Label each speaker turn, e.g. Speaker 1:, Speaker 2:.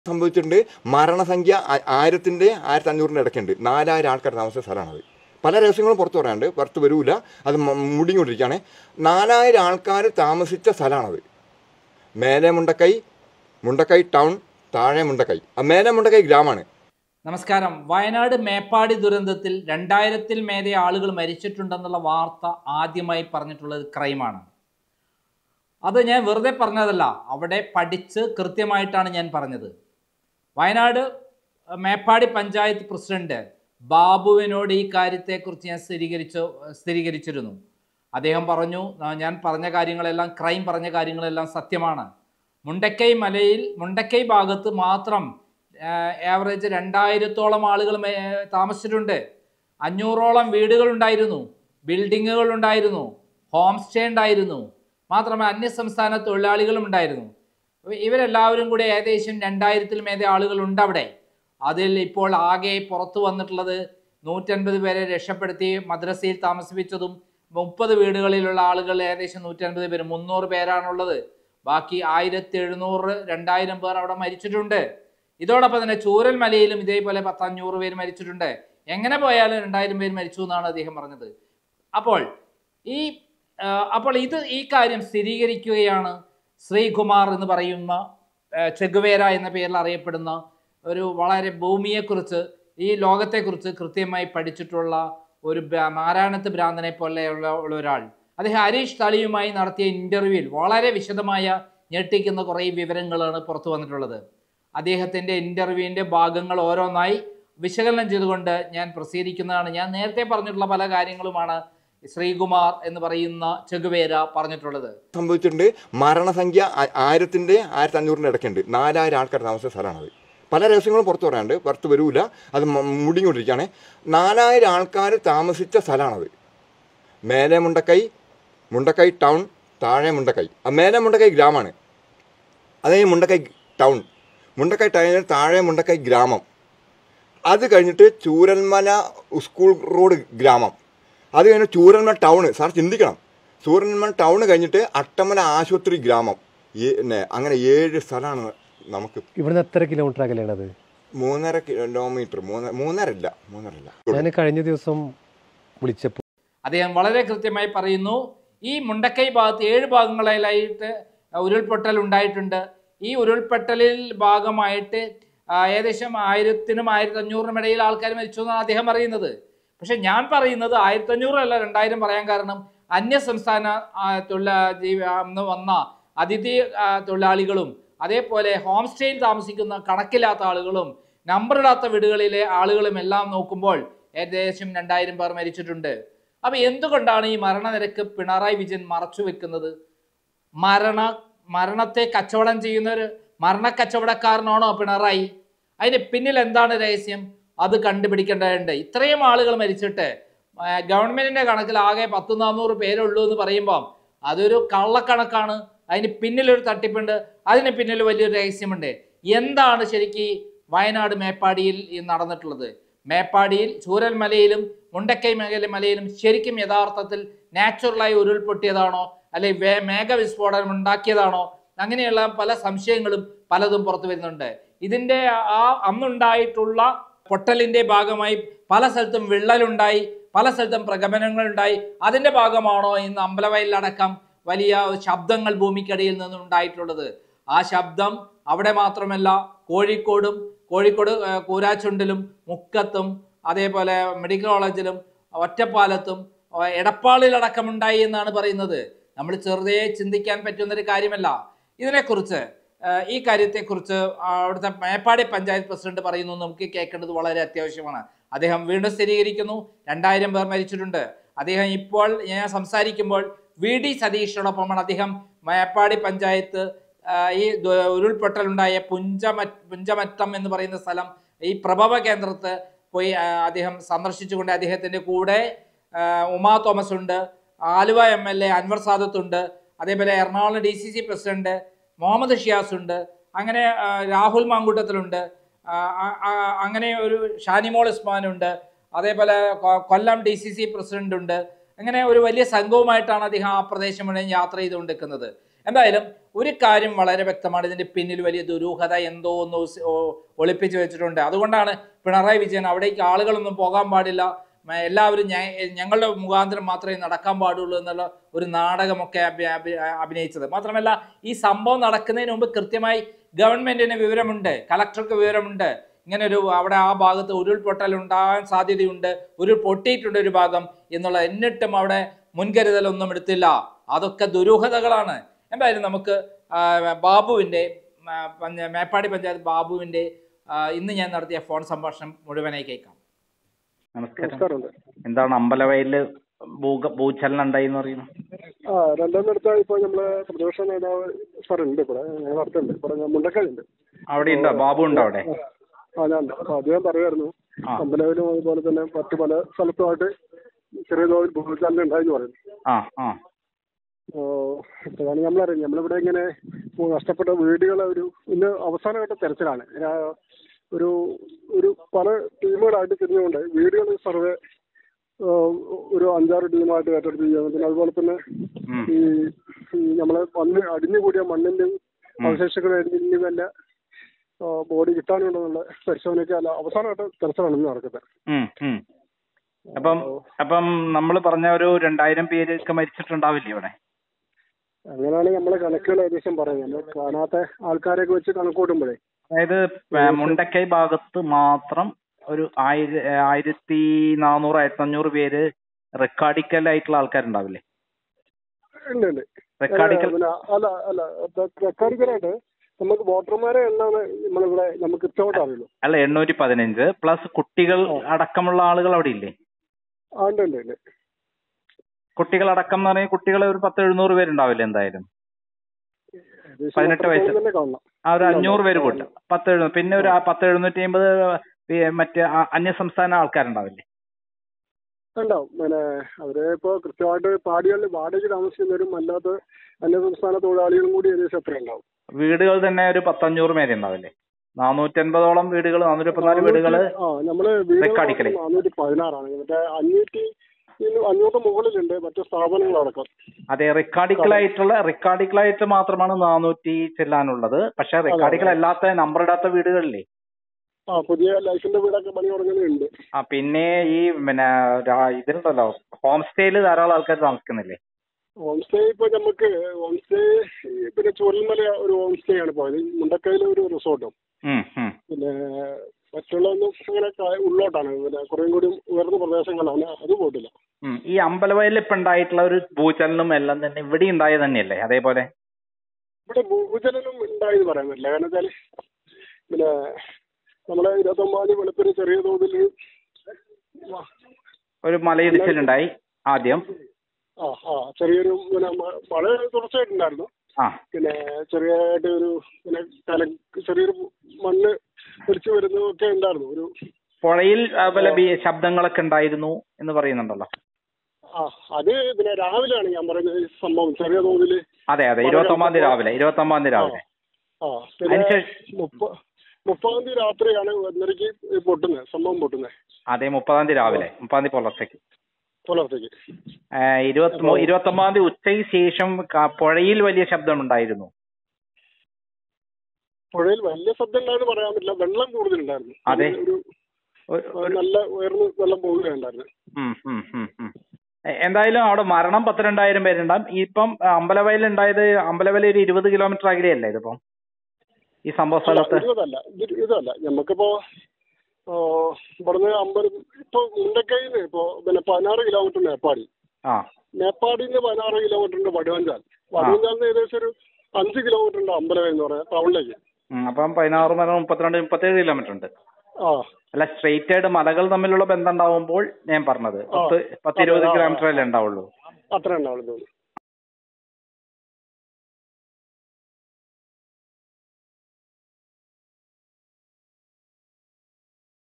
Speaker 1: സംഭവിച്ചിട്ടുണ്ട് മരണസംഖ്യ ആ- ആയിരത്തിൻ്റെ ആയിരത്തി അഞ്ഞൂറിൻ്റെ ഇടയ്ക്കുണ്ട് നാലായിരം ആൾക്കാർ താമസിച്ച സ്ഥലമാണത് പല രഹസ്യങ്ങളും പുറത്ത് പറയാണ്ട് പുറത്ത് വരൂല അത് മ- മുടിഞ്ഞുകൊണ്ടിരിക്കുകയാണ് നാലായിരം ആൾക്കാർ താമസിച്ച സ്ഥലമാണത് മേലെ മുണ്ടക്കൈ മുണ്ടക്കൈ ടൗൺ താഴെ മുണ്ടക്കൈ ആ മേലെ മുണ്ടക്കൈ ഗ്രാമമാണ്
Speaker 2: നമസ്കാരം വയനാട് മേപ്പാടി ദുരന്തത്തിൽ രണ്ടായിരത്തിൽ മേലെ ആളുകൾ മരിച്ചിട്ടുണ്ടെന്നുള്ള വാർത്ത ആദ്യമായി പറഞ്ഞിട്ടുള്ളത് ക്രൈമാണ് അത് ഞാൻ വെറുതെ പറഞ്ഞതല്ല അവിടെ പഠിച്ച് കൃത്യമായിട്ടാണ് ഞാൻ പറഞ്ഞത് വയനാട് മേപ്പാടി പഞ്ചായത്ത് പ്രസിഡന്റ് ബാബുവിനോട് ഈ കാര്യത്തെക്കുറിച്ച് ഞാൻ സ്ഥിരീകരിച്ചു സ്ഥിരീകരിച്ചിരുന്നു അദ്ദേഹം പറഞ്ഞു "ആ, ഞാൻ പറഞ്ഞ കാര്യങ്ങളെല്ലാം ക്രൈം പറഞ്ഞ കാര്യങ്ങളെല്ലാം സത്യമാണ് മുണ്ടക്കൈ മലയിൽ മുണ്ടക്കൈ ഭാഗത്ത് മാത്രം ആവറേജ് രണ്ടായിരത്തോളം ആളുകൾ മേ- താമസിച്ചിട്ടുണ്ട് അഞ്ഞൂറോളം വീടുകൾ ഉണ്ടായിരുന്നു ബിൽഡിങ്ങുകൾ ഉണ്ടായിരുന്നു ഹോം സ്റ്റേ ഉണ്ടായിരുന്നു മാത്രമല്ല അന്യസംസ്ഥാന തൊഴിലാളികളും ഉണ്ടായിരുന്നു ഇവ- ഇവരെല്ലാവരും കൂടി ഏകദേശം രണ്ടായിരത്തിൽ മേലെ ആളുകൾ ഉണ്ട് അവിടെ അതിൽ ഇപ്പോൾ ആകെ പുറത്തു വന്നിട്ടുള്ളത് നൂറ്റൻപത് പേരെ രക്ഷപ്പെടുത്തി മദ്രസയിൽ താമസിപ്പിച്ചതും മുപ്പത് വീടുകളിലുള്ള ആളുകൾ ഏകദേശം നൂറ്റൻപത് പേര് മുന്നൂറ് പേരാണുള്ളത് ബാക്കി ആയിരത്തി എഴുന്നൂറ് രണ്ടായിരം പേർ അവിടെ മരിച്ചിട്ടുണ്ട് ഇതോടൊപ്പം തന്നെ ചൂരൽ മലയിലും ഇതേപോലെ പത്തഞ്ഞൂറ് പേര് മരിച്ചിട്ടുണ്ട് എങ്ങനെ പോയാലും രണ്ടായിരം പേര് മരിച്ചു എന്നാണ് അദ്ദേഹം പറഞ്ഞത് അപ്പോൾ ഈ ആ, അപ്പോൾ ഇത് ഈ കാര്യം സ്ഥിരീകരിക്കുകയാണ് ശ്രീകുമാർ എന്ന് പറയുന്ന ആ, ചെഗുവേര എന്ന പേരിൽ അറിയപ്പെടുന്ന ഒരു വളരെ ഭൂമിയെക്കുറിച്ച് ഈ ലോകത്തെക്കുറിച്ച് കൃത്യമായി പഠിച്ചിട്ടുള്ള ഒരു ഭ്രാ- നാരായണത്ത് ഭ്രാന്തനെ പോലെയുള്ള ഉള്ള ഒരാൾ അദ്ദേഹം ഹരീഷ് തളിയുമായി നടത്തിയ ഇന്റർവ്യൂവിൽ വളരെ വിശദമായ ഞെട്ടിക്കുന്ന കുറേ വിവരങ്ങളാണ് പുറത്തു വന്നിട്ടുള്ളത് അദ്ദേഹത്തിൻ്റെ ഇൻ്റർവ്യൂവിൻ്റെ ഭാഗങ്ങൾ ഓരോന്നായി വിശകലനം ചെയ്തുകൊണ്ട് ഞാൻ പ്രസിദ്ധീകരിക്കുന്നതാണ് ഞാൻ നേരത്തെ പറഞ്ഞിട്ടുള്ള പല കാര്യങ്ങളുമാണ് ശ്രീകുമാർ എന്ന് പറയുന്ന ചെഗുവേര പറഞ്ഞിട്ടുള്ളത്
Speaker 1: സംഭവിച്ചിട്ടുണ്ട് മരണസംഖ്യ ആ- ആയിരത്തിൻ്റെ ആയിരത്തി അഞ്ഞൂറിൻ്റെ ഇടയ്ക്കുണ്ട് നാലായിരം ആൾക്കാർ താമസിച്ച സ്ഥലമാണത് പല രഹസ്യങ്ങളും പുറത്ത് പറയാണ്ട് പുറത്ത് വരൂല അത് മ- മുടിഞ്ഞുകൊണ്ടിരിക്കുകയാണ് നാലായിരം ആൾക്കാർ താമസിച്ച സ്ഥലമാണത് മേലെ മുണ്ടക്കൈ മുണ്ടക്കൈ ടൗൺ താഴെ മുണ്ടക്കൈ ആ മേലെ മുണ്ടക്കൈ ഗ്രാമമാണ് അതേ മുണ്ടക്കൈ ടൗൺ മുണ്ടക്കൈ ടൗണിന് താഴെ മുണ്ടക്കൈ ഗ്രാമം അത് കഴിഞ്ഞിട്ട് ചൂരൽമല സ്കൂൾ റോഡ് ഗ്രാമം അത് കഴിഞ്ഞ് ചൂരൽമല ടൗണ് സാർ ചിന്തിക്കണം ചൂരൽമല ടൗണ് കഴിഞ്ഞിട്ട് അട്ടമല ആശുപത്രി ഗ്രാമം ഏ- പിന്നെ അങ്ങനെ ഏഴ് സ്ഥലമാണ് നമുക്ക്
Speaker 3: ഇവിടുന്ന് എത്ര കിലോമീറ്റർ അകലെയാണ് അത്
Speaker 1: മൂന്നര കിലോമീറ്റർ മൂന്നര മൂന്നര ഇല്ല മൂന്നര ഇല്ല
Speaker 3: ഞാൻ കഴിഞ്ഞ ദിവസം വിളിച്ചപ്പോൾ
Speaker 2: അദ്ദേഹം വളരെ കൃത്യമായി പറയുന്നു ഈ മുണ്ടക്കൈ ഭാഗത്ത് ഏഴ് ഭാഗങ്ങളിലായിട്ട് ഉരുൾപൊട്ടൽ ഉണ്ടായിട്ടുണ്ട് ഈ ഉരുൾപൊട്ടലിൽ ഭാഗമായിട്ട് ആ, ഏകദേശം ആയിരത്തിനും ആയിരത്തി അഞ്ഞൂറിനും ഇടയിൽ ആൾക്കാർ മരിച്ചു എന്നാണ് അദ്ദേഹം പറയുന്നത് പക്ഷെ ഞാൻ പറയുന്നത് ആയിരത്തി അഞ്ഞൂറല്ല രണ്ടായിരം പറയാൻ കാരണം അന്യ സംസ്ഥാന ആ, തൊഴിലാ ജീവ അന്ന് വന്ന അതിഥി ആ, തൊഴിലാളികളും അതേപോലെ ഹോം സ്റ്റേയിൽ താമസിക്കുന്ന കണക്കില്ലാത്ത ആളുകളും നമ്പറിടാത്ത വീടുകളിലെ ആളുകളും എല്ലാം നോക്കുമ്പോൾ ഏകദേശം രണ്ടായിരം പേർ മരിച്ചിട്ടുണ്ട് അപ്പൊ എന്തുകൊണ്ടാണ് ഈ മരണനിരക്ക് പിണറായി വിജയൻ മറച്ചു വെക്കുന്നത് മരണ മരണത്തെ കച്ചവടം ചെയ്യുന്ന ഒരു മരണക്കച്ചവടക്കാരനാണോ പിണറായി അതിന് പിന്നിൽ എന്താണ് രഹസ്യം അത് കണ്ടുപിടിക്കേണ്ടതുണ്ട് ഇത്രയും ആളുകൾ മരിച്ചിട്ട് ആ, ഗവൺമെന്റിന്റെ കണക്കിൽ ആകെ പത്ത് നാനൂറ് പേരുള്ളൂ എന്ന് പറയുമ്പോൾ അതൊരു കള്ളക്കണക്കാണ് അതിന് പിന്നിലൊരു തട്ടിപ്പുണ്ട് അതിന് പിന്നിൽ വലിയൊരു രഹസ്യമുണ്ട് എന്താണ് ശരിക്കും ഈ വയനാട് മേപ്പാടിയിൽ ഈ നടന്നിട്ടുള്ളത് മേപ്പാടിയിൽ ചൂരൽമലയിലും മുണ്ടക്കൈ മേഖല മലയിലും ശരിക്കും യഥാർത്ഥത്തിൽ നാച്ചുറലായി ഉരുൾപൊട്ടിയതാണോ അല്ലെങ്കിൽ വേ- മേഘവിസ്ഫോടനം ഉണ്ടാക്കിയതാണോ അങ്ങനെയുള്ള പല സംശയങ്ങളും പലതും പുറത്തു വരുന്നുണ്ട് ഇതിന്റെ ആ അന്നുണ്ടായിട്ടുള്ള പൊട്ടലിന്റെ ഭാഗമായി പല സ്ഥലത്തും വിള്ളലുണ്ടായി പല സ്ഥലത്തും പ്രകമ്പനങ്ങളുണ്ടായി അതിന്റെ ഭാഗമാണോ ഇന്ന് അമ്പലവയലിലടക്കം വലിയ ശബ്ദങ്ങൾ ഭൂമിക്കടിയിൽ നിന്നും ഉണ്ടായിട്ടുള്ളത് ആ ശബ്ദം അവിടെ മാത്രമല്ല കോഴിക്കോടും കോഴിക്കോട് ആ, കൂരാച്ചുണ്ടിലും മുക്കത്തും അതേപോലെ മെഡിക്കൽ കോളേജിലും ഒറ്റപ്പാലത്തും ആ, എടപ്പാളിലടക്കം ഉണ്ടായി എന്നാണ് പറയുന്നത് നമ്മൾ ചെറുതെ ചിന്തിക്കാൻ പറ്റുന്ന ഒരു കാര്യമല്ല ഇതിനെക്കുറിച്ച് ആ, ഈ കാര്യത്തെക്കുറിച്ച് ആ, അവിടുത്തെ മേപ്പാടി പഞ്ചായത്ത് പ്രസിഡന്റ് പറയുന്നു നമുക്ക് കേൾക്കേണ്ടത് വളരെ അത്യാവശ്യമാണ് അദ്ദേഹം വീണ്ടും സ്ഥിരീകരിക്കുന്നു രണ്ടായിരം പേർ മരിച്ചിട്ടുണ്ട് അദ്ദേഹം ഇപ്പോൾ ഞാൻ സംസാരിക്കുമ്പോൾ വി ഡി സതീഷിനോടൊപ്പമാണ് അദ്ദേഹം മേപ്പാടി പഞ്ചായത്ത് ആ, ഈ ദു- ഉരുൾപൊട്ടലുണ്ടായ പുഞ്ചമ പുഞ്ചമറ്റം എന്ന് പറയുന്ന സ്ഥലം ഈ പ്രഭവ കേന്ദ്രത്ത് പോയി ആ, അദ്ദേഹം സന്ദർശിച്ചുകൊണ്ട് അദ്ദേഹത്തിന്റെ കൂടെ ആ, ഉമാ തോമസ് ഉണ്ട് Aluva M L A Anwar Sadath ഉണ്ട് അതേപോലെ Ernakulam D C C president Muhammad Shiyas ഉണ്ട് അങ്ങനെ ആ, രാഹുൽ മാങ്കൂട്ടത്തിലുണ്ട് ആ, ആ, ആ, അങ്ങനെ ഒരു ഷാനിമോൾ ഉസ്മാൻ ഉണ്ട് അതേപോലെ കൊ- Kollam D C C president ഉണ്ട് അങ്ങനെ ഒരു വലിയ സംഘവുമായിട്ടാണ് അദ്ദേഹം ആ പ്രദേശം മുഴുവൻ യാത്ര ചെയ്തുകൊണ്ടിരിക്കുന്നത് എന്തായാലും ഒരു കാര്യം വളരെ വ്യക്തമാണ് ഇതിന്റെ പിന്നിൽ വലിയ ദുരൂഹത എന്തോ ഒന്ന് ഉസ്- ഓ- ഒളിപ്പിച്ചു വെച്ചിട്ടുണ്ട് അതുകൊണ്ടാണ് പിണറായി വിജയൻ അവിടേക്ക് ആളുകളൊന്നും പോകാൻ പാടില്ല മ- എല്ലാവരും ഞ- ഞങ്ങളുടെ മുഖാന്തരം മാത്രമേ നടക്കാൻ പാടുള്ളൂ എന്നുള്ള ഒരു നാടകമൊക്കെ അഭി- അഭി- അഭിനയിച്ചത് മാത്രമല്ല ഈ സംഭവം നടക്കുന്നതിന് മുമ്പ് കൃത്യമായി ഗവൺമെന്റിന് വിവരമുണ്ട് കളക്ടർക്ക് വിവരമുണ്ട് ഇങ്ങനെ ഒരു അവിടെ ആ ഭാഗത്ത് ഉരുൾപൊട്ടൽ ഉണ്ടാകാൻ സാധ്യതയുണ്ട് ഉരുൾ പൊട്ടിയിട്ടുണ്ട് ഒരു ഭാഗം എന്നുള്ള എന്നിട്ടും അവിടെ മുൻകരുതലൊന്നും എടുത്തില്ല അതൊക്കെ ദുരൂഹതകളാണ് എന്തായാലും നമുക്ക് ആ, ബാബുവിന്റെ ആ, പഞ്ച- മേപ്പാടി പഞ്ചായത്ത് ബാബുവിന്റെ ആ, ഇന്ന് ഞാൻ നടത്തിയ ഫോൺ സംഭാഷണം മുഴുവനായി കേൾക്കാം
Speaker 4: നമസ്കാരം
Speaker 5: നമസ്കാരമുണ്ട്
Speaker 4: എന്താണ് അമ്പലവയലില് ഭൂക ഭൂചലനം ഉണ്ടായി എന്ന് പറയുന്നു
Speaker 5: ആ രണ്ടാമത്തെ ഇപ്പൊ നമ്മളെ പ്രതിപക്ഷ നേതാവ് സാർ ഉണ്ട് ഇവിടെ ഞങ്ങൾ അടുത്തുണ്ട് ഇവിടെ ഞാൻ മുണ്ടക്കാടുണ്ട്
Speaker 4: അവിടെ ഉണ്ടോ ബാബു ഉണ്ടോ അവിടെ
Speaker 5: ആ ഞാൻ ഉണ്ട് അപ്പൊ അദ്ദേഹം പറയുമായിരുന്നു
Speaker 4: ആ.
Speaker 5: അമ്പലവിലും അതുപോലെ തന്നെ മറ്റു പല സ്ഥലത്തുമായിട്ട് ചെറിയ തോതിൽ ഭൂചലനം ഉണ്ടായെന്ന് പറയുന്നു
Speaker 4: ആ ആ
Speaker 5: ഓ, അതാണ് നമ്മളറിയാം നമ്മളിവിടെ ഇങ്ങനെ നഷ്ടപ്പെട്ട വീടുകളെ ഒരു ഇന്ന് അവസാനഘട്ട തെരച്ചിലാണ് രാ- ഒരു ഒരു പല ടീമുകളായിട്ട് തിരിഞ്ഞുകൊണ്ട് വീടുകൾ സർവേ ആ, ഒരു അഞ്ചാറ് ടീമായിട്ട് ഏറ്റെടുത്ത് ചെയ്യാൻ പിന്നെ അതുപോലെ തന്നെ
Speaker 4: ഉം.
Speaker 5: ഈ ഈ നമ്മളെ മണ്ണ് അടിഞ്ഞുകൂടിയ മണ്ണിന്റെയും അവശേഷിക്കുന്ന അടിഞ്ഞുകല്ല ബോഡി കിട്ടാനുണ്ടെന്നുള്ള പരിശോധനയ്ക്ക് അല്ല അവസാനമായിട്ട് തെരച്ചിലാണ് ഇന്ന് നടക്കുന്നത്
Speaker 4: ഉം, ഉം. അപ്പം അപ്പം നമ്മൾ പറഞ്ഞ ഒരു രണ്ടായിരം പേരൊക്കെ മരിച്ചിട്ടുണ്ടാവില്ലേ ഇവിടെ
Speaker 5: അങ്ങനെയാണ് നമ്മളെ കണക്കുകൾ ഏകദേശം പറയുന്നത് നമ്മൾ കാണാത്ത ആൾക്കാരെയൊക്കെ വെച്ച് കണക്ക് കൂട്ടുമ്പോഴേ
Speaker 4: അതായത് ഏ, മുണ്ടക്കൈ ഭാഗത്ത് മാത്രം ഒരു ആയിര ആയിരത്തി നാനൂറ് ആയിരത്തി അഞ്ഞൂറ് പേര് റെക്കാർഡിക്കൽ ആയിട്ടുള്ള ആൾക്കാരുണ്ടാവില്ലേ
Speaker 5: ഉണ്ട് ഉണ്ട്
Speaker 4: റെക്കാർഡിക്കൽ
Speaker 5: പിന്നെ അല്ല അല്ല റെക്കാർഡിക്കലായിട്ട് നമുക്ക് വോട്ടർമാരെ എണ്ണാണ് നമ്മളിവിടെ നമുക്ക് കൃത്യമായിട്ട് അറിയുള്ളൂ
Speaker 4: അല്ല എണ്ണൂറ്റി പതിനഞ്ച് പ്ലസ് കുട്ടികൾ അടക്കമുള്ള ആളുകൾ അവിടെ ഇല്ലേ
Speaker 5: ആ ഉണ്ട് ഉണ്ട് ഉണ്ട്
Speaker 4: കുട്ടികൾ അടക്കം എന്ന് പറഞ്ഞാൽ കുട്ടികൾ ഒരു പത്ത് എഴുന്നൂറ് പേരുണ്ടാവില്ലേ എന്തായാലും
Speaker 5: ഏകദേശം
Speaker 4: പതിനെട്ട് വയസ്സ്.
Speaker 5: അത്രത്തോളം തന്നെ കാണണം
Speaker 4: ആ ഒരു അഞ്ഞൂറ് പേര് കൂട്ടാം പത്ത് എഴുന്നൂറ് പിന്നെ ഒരു ആ പത്ത് എഴുന്നൂറ്റി അമ്പത് മറ്റേ ആ അന്യസംസ്ഥാന ആൾക്കാരുണ്ടാവില്ലേ
Speaker 5: ഉണ്ടാവും പിന്നെ അവരെ ഇപ്പോ കൃത്യമായിട്ട് പാടികളിൽ വാടകയ്ക്ക് താമസിക്കുന്നവരും അല്ലാത്ത അന്യസംസ്ഥാന തൊഴിലാളികളും കൂടി ഏകദേശം എത്ര ഉണ്ടാവും
Speaker 4: വീടുകൾ തന്നെ ഒരു പത്തഞ്ഞൂറ് പേര് ഉണ്ടാവില്ലേ നാനൂറ്റൻപതോളം വീടുകൾ നാനൂറ്റി പതിനാല് വീടുകള്
Speaker 5: ആ നമ്മള് വീടുകൾ
Speaker 4: റെക്കാർഡിക്കല്.
Speaker 5: നാനൂറ്റി പതിനാറാണ് മറ്റേ അഞ്ഞൂറ്റി അഞ്ഞൂറ് മുകളിലുണ്ട് മറ്റു സ്ഥാപനങ്ങളടക്കം
Speaker 4: അതെ റെക്കാർഡിക്കൽ ആയിട്ടുള്ള റെക്കാർഡിക്കൽ ആയിട്ട് മാത്രമാണ് നാനൂറ്റി ചെല്ലാനുള്ളത് പക്ഷെ റെക്കാർഡിക്കൽ അല്ലാത്ത നമ്പർ ഇടാത്ത വീടുകളില്ലേ
Speaker 5: ആ പുതിയ ലൈഫിന്റെ വീടൊക്കെ പണി തുടങ്ങുന്നുണ്ട്
Speaker 4: ആ പിന്നെ ഈ പിന്നെ രാ- ഇതിലുണ്ടല്ലോ ഹോം സ്റ്റേയിൽ ധാരാളം ആൾക്കാർ താമസിക്കുന്നില്ലേ
Speaker 5: ഹോം സ്റ്റേ ഇപ്പൊ നമുക്ക് ഹോം സ്റ്റേ പിന്നെ ചുരൽമല ഒരു ഹോം സ്റ്റേ ആണ് പോയത് മുണ്ടക്കയിലെ ഒരു റിസോർട്ടും
Speaker 4: ഉം, ഉം.
Speaker 5: പിന്നെ മറ്റുള്ളതൊന്നും അങ്ങനെ ക- ഉള്ളോട്ടാണ് പിന്നെ കുറേം കൂടി ഉയർന്ന പ്രദേശങ്ങളാണ് അത് പോയിട്ടില്ല
Speaker 4: ഉം. ഈ അമ്പലവയലിൽ ഇപ്പൊ ഉണ്ടായിട്ടുള്ള ഒരു ഭൂചലനം എല്ലാം തന്നെ ഇവിടെ ഉണ്ടായത് തന്നെയല്ലേ അതേപോലെ
Speaker 5: ഇവിടെ ഭൂചലനം ഉണ്ടായെന്ന് പറയാൻ പറ്റില്ല കാരണം വെച്ചാല് പിന്നെ നമ്മളെ ഇരുപത്തൊമ്പതാം തീയതി വെളുപ്പിന് ചെറിയ തോതിൽ
Speaker 4: ഒരു മലയിടിച്ചിലുണ്ടായി ആദ്യം
Speaker 5: ആ ആ ചെറിയൊരു പിന്നെ മ- മഴ തുടർച്ചയായിട്ടുണ്ടായിരുന്നു
Speaker 4: ആ
Speaker 5: പിന്നെ ചെറിയതായിട്ട് ഒരു പിന്നെ കല ചെറിയൊരു മണ്ണ് ഒലിച്ചു വരുന്നതൊക്കെ ഉണ്ടായിരുന്നു ഒരു
Speaker 4: പുഴയിൽ ആ, പല ബി- ശബ്ദങ്ങളൊക്കെ ഉണ്ടായിരുന്നു എന്ന് പറയുന്നുണ്ടല്ലോ
Speaker 5: ആ അത് പിന്നെ രാവിലെയാണ് ഞാൻ പറയുന്നത് ഈ സംഭവം ചെറിയ തോതിൽ
Speaker 4: അതെ അതെ ഇരുപത്തി ഒമ്പതാം തീയതി രാവിലെ ഇരുപത്തി ഒമ്പതാം തീയതി രാവിലെ
Speaker 5: ആ പിന്നെ
Speaker 4: അതിനുശേഷം
Speaker 5: മുപ്പ മുപ്പതാം തീയതി രാത്രിയാണ് ഒന്നരയ്ക്ക് പൊട്ടുന്നത് സംഭവം പൊട്ടുന്നത്
Speaker 4: അതെ മുപ്പതാം തീയതി രാവിലെ മുപ്പതാം തീയതി പുലർച്ചയ്ക്ക്
Speaker 5: പുലർച്ചയ്ക്ക്
Speaker 4: ഇരുപത്തി ഇരുപത്തി ഒമ്പതാം തീയതി ഉച്ചയ്ക്ക് ശേഷം ക- പുഴയിൽ വലിയ ശബ്ദം ഉണ്ടായിരുന്നു
Speaker 5: പുഴയിൽ വലിയ ശബ്ദം ഉണ്ടായെന്ന് പറയാൻ പറ്റില്ല വെള്ളം കൂടുതലുണ്ടായിരുന്നു
Speaker 4: അതെ.
Speaker 5: ഒരു
Speaker 4: ഒരു- ഒരു-
Speaker 5: നല്ല ഉയർന്ന് വെള്ളം പോവുകയുണ്ടായിരുന്നു
Speaker 4: ഉം, ഉം, ഉം, ഉം. എ- എന്തായാലും അവിടെ മരണം പത്തിരണ്ടായിരം പേരുണ്ടാവും ഇപ്പം അമ്പലവയൽ ഉണ്ടായത് അമ്പലവയൽ ഒരു ഇരുപത് കിലോമീറ്റർ അകലെയല്ലേ ഇതിപ്പം ഈ സംഭവ സ്ഥലത്ത്
Speaker 5: ഇരുപതല്ല ഇത് ഇതല്ല നമുക്കിപ്പോ ഓ, ഇവിടുന്ന് അമ്പത് ഇപ്പൊ മുണ്ടക്കൈന്ന് ഇപ്പോ പിന്നെ പതിനാറ് കിലോമീറ്റർ മേപ്പാടി
Speaker 4: ആ
Speaker 5: മേപ്പാടിയിൽ നിന്ന് പതിനാറ് കിലോമീറ്ററിന്റെ വടുവഞ്ചാൽ വടുവഞ്ചാലിന് ഏകദേശം ഒരു അഞ്ച് കിലോമീറ്റർ ഉണ്ട് അമ്പലം എന്ന് പറയാം ടൗണിലേക്ക്
Speaker 4: ഉം, അപ്പം പതിനാറ് മരണം മുപ്പത്തിരണ്ട് മുപ്പത്തേഴ് കിലോമീറ്റർ ഉണ്ട്
Speaker 5: ആ
Speaker 4: അല്ല സ്ട്രെയിറ്റ് ആയിട്ട് മലകൾ തമ്മിലുള്ള ബന്ധം ഉണ്ടാവുമ്പോൾ ഞാൻ പറഞ്ഞത് പത്ത് പത്ത് ഇരുപത്
Speaker 5: അതെ, ആ,
Speaker 4: കിലോമീറ്റർ അല്ലേ ഉണ്ടാവുള്ളൂ
Speaker 5: അത്ര ഉണ്ടാവുള്ളൂ തോന്നുന്നു